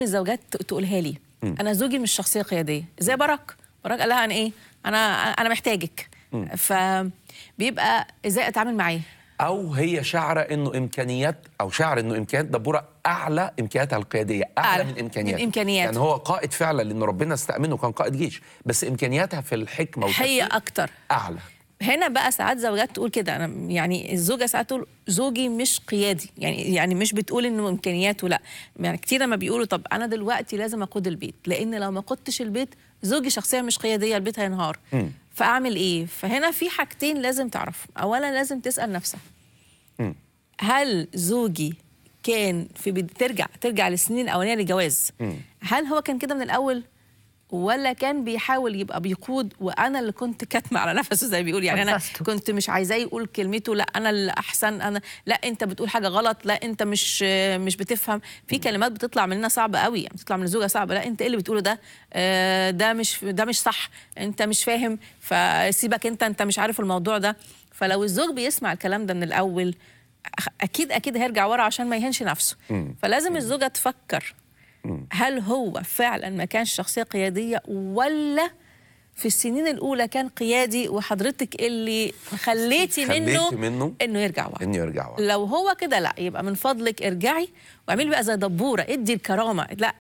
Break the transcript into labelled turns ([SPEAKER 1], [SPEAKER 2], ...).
[SPEAKER 1] الزوجات تقولها لي انا زوجي مش شخصيه قياديه زي باراك باراك قال لها انا ايه انا انا محتاجك فبيبقى ازاي اتعامل معاه
[SPEAKER 2] او هي شعره انه امكانيات او شعر انه امكانيات دبوره اعلى امكانياتها القياديه اعلى,
[SPEAKER 1] أعلى
[SPEAKER 2] من امكانياتها
[SPEAKER 1] من إمكانياته.
[SPEAKER 2] يعني هو قائد فعلا لان ربنا استأمنه كان قائد جيش بس امكانياتها في الحكمه
[SPEAKER 1] هي
[SPEAKER 2] والتفكير
[SPEAKER 1] اكتر
[SPEAKER 2] اعلى
[SPEAKER 1] هنا بقى ساعات زوجات تقول كده انا يعني الزوجه ساعات تقول زوجي مش قيادي يعني يعني مش بتقول انه امكانياته لا يعني كتير لما بيقولوا طب انا دلوقتي لازم اقود البيت لان لو ما قدتش البيت زوجي شخصيه مش قياديه البيت هينهار فاعمل ايه فهنا في حاجتين لازم تعرف اولا لازم تسال نفسك
[SPEAKER 2] مم.
[SPEAKER 1] هل زوجي كان في بد- ترجع ترجع للسنين الاولانيه للجواز هل هو كان كده من الاول ولا كان بيحاول يبقى بيقود وانا اللي كنت كاتمه على نفسه زي ما بيقول يعني انا
[SPEAKER 3] حبسته.
[SPEAKER 1] كنت مش عايزاه يقول كلمته لا انا اللي احسن انا لا انت بتقول حاجه غلط لا انت مش مش بتفهم في كلمات بتطلع مننا صعبه قوي يعني بتطلع من الزوجه صعبه لا انت ايه اللي بتقوله ده آه، ده مش ده مش صح انت مش فاهم فسيبك انت انت مش عارف الموضوع ده فلو الزوج بيسمع الكلام ده من الاول أخ- اكيد اكيد هيرجع ورا عشان ما يهنش نفسه فلازم الزوجه تفكر هل هو فعلا ما كانش شخصيه قياديه ولا في السنين الاولى كان قيادي وحضرتك اللي خليتي منه,
[SPEAKER 2] خليتي منه
[SPEAKER 1] انه يرجع ورا
[SPEAKER 2] انه يرجع ورا
[SPEAKER 1] لو هو كده لا يبقى من فضلك ارجعي واعملي بقى زي دبوره ادي الكرامه لا